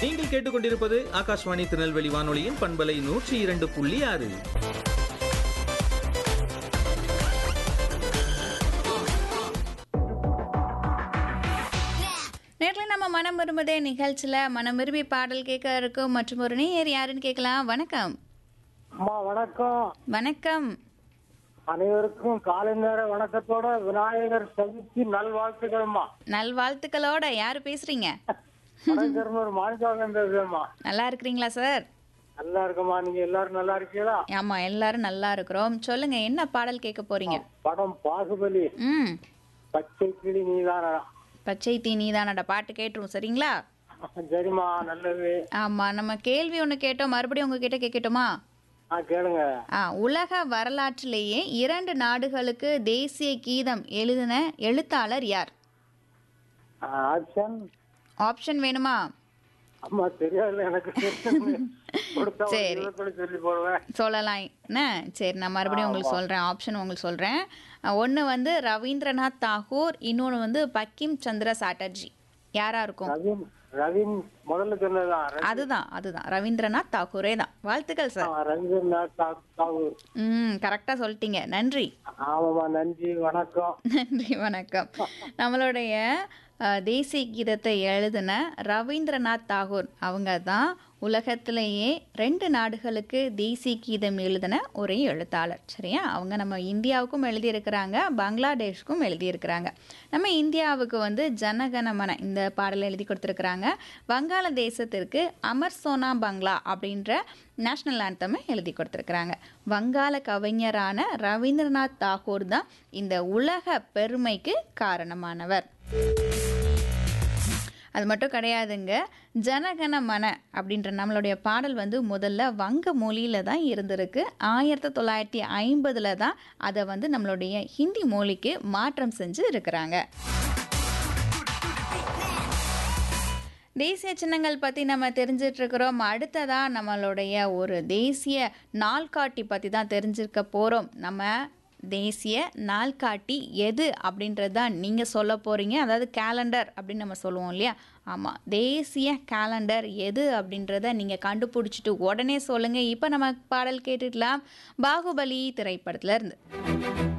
நீங்கள் கேட்டுக்கொண்டிருப்பது ஆகாஷ்வாணி திருநெல்வேலி வானொலியின் பண்பலை நூற்றி இரண்டு புள்ளி ஆறு நேரில் நம்ம மனம் விரும்புதே நிகழ்ச்சியில் மனம் விரும்பி பாடல் கேட்க இருக்கும் மற்றும் ஒரு நேயர் யாருன்னு கேட்கலாம் வணக்கம் அம்மா வணக்கம் வணக்கம் அனைவருக்கும் காலை நேர வணக்கத்தோட விநாயகர் சதுர்த்தி நல்வாழ்த்துக்கள்மா நல்வாழ்த்துக்களோட யார் பேசுறீங்க வணக்கம் மாணிக்காக பேசுறேம்மா நல்லா இருக்கிறீங்களா சார் நல்லா இருக்கம்மா நீங்க எல்லாரும் நல்லா இருக்கீங்களா ஆமா எல்லாரும் நல்லா இருக்கிறோம் சொல்லுங்க என்ன பாடல் கேட்க போறீங்க படம் பாகுபலி ம் பச்சை கிளி நீதானா பச்சை தீ நீதானடா பாட்டு கேட்டுரும் சரிங்களா சரிம்மா நல்லது ஆமா நம்ம கேள்வி ஒன்று கேட்டோம் மறுபடியும் உங்ககிட்ட கேட்கட்டுமா ஆ கேளுங்க ஆ உலக வரலாற்றிலேயே இரண்டு நாடுகளுக்கு தேசிய கீதம் எழுதின எழுத்தாளர் யார் ஆப்ஷன் ஆப்ஷன் வேணுமா அம்மா தெரியாது எனக்கு கொடுத்தா ஒரு சரி. இருபத்தொன்னு சொல்லி போடுவேன் சொல்லலாம் என்ன சரி நான் மறுபடியும் உங்களுக்கு சொல்கிறேன் ஆப்ஷன் உங்களுக்கு சொல்கிறேன் ஒன்று வந்து ரவீந்திரநாத் தாகூர் இன்னொன்று வந்து பக்கிம் சந்திர சாட்டர்ஜி யாரா இருக்கும் ரவீன் ரவீன் முதல்ல சொன்னதுதான் ர- அதுதான் அதுதான் ரவீந்திரநாத் தாகூரே தான் வாழ்த்துக்கள் சார் ஆ, ரவீந்திரநாத் தா- தாகூர் ம் கரெக்டாக சொல்லிட்டீங்க நன்றி ஆமாம்மா நன்றி வணக்கம் நன்றி வணக்கம் நம்மளுடைய அஹ், தேசிய கீதத்தை எழுதின ரவீந்திரநாத் தாகூர் அவங்க தான் உலகத்திலேயே ரெண்டு நாடுகளுக்கு தேசிய கீதம் எழுதின ஒரே எழுத்தாளர் சரியா அவங்க நம்ம இந்தியாவுக்கும் எழுதியிருக்கிறாங்க பங்களாதேஷ்க்கும் எழுதியிருக்கிறாங்க நம்ம இந்தியாவுக்கு வந்து ஜனகணமன இந்த பாடலை எழுதி கொடுத்துருக்குறாங்க வங்காளதேசத்திற்கு அமர் சோனா பங்களா அப்படின்ற நேஷ்னல் ஆந்தமை எழுதி கொடுத்துருக்குறாங்க வங்காள கவிஞரான ரவீந்திரநாத் தாகூர் தான் இந்த உலக பெருமைக்கு காரணமானவர் அது மட்டும் கிடையாதுங்க ஜனகண மன அப்படின்ற நம்மளுடைய பாடல் வந்து முதல்ல வங்க மொழியில தான் இருந்திருக்கு ஆயிரத்தி தொள்ளாயிரத்தி ஐம்பதில் தான் அதை வந்து நம்மளுடைய ஹிந்தி மொழிக்கு மாற்றம் செஞ்சு இருக்கிறாங்க தேசிய சின்னங்கள் பற்றி நம்ம தெரிஞ்சிட்டு இருக்கிறோம் அடுத்ததாக நம்மளுடைய ஒரு தேசிய நாள்காட்டி பற்றி தான் தெரிஞ்சிருக்க போகிறோம் நம்ம தேசிய நாள்காட்டி எது அப்படின்றது தான் நீங்கள் சொல்ல போகிறீங்க அதாவது கேலண்டர் அப்படின்னு நம்ம சொல்லுவோம் இல்லையா ஆமாம் தேசிய கேலண்டர் எது அப்படின்றத நீங்கள் கண்டுபிடிச்சிட்டு உடனே சொல்லுங்கள் இப்போ நம்ம பாடல் கேட்டுக்கலாம் பாகுபலி திரைப்படத்துல இருந்து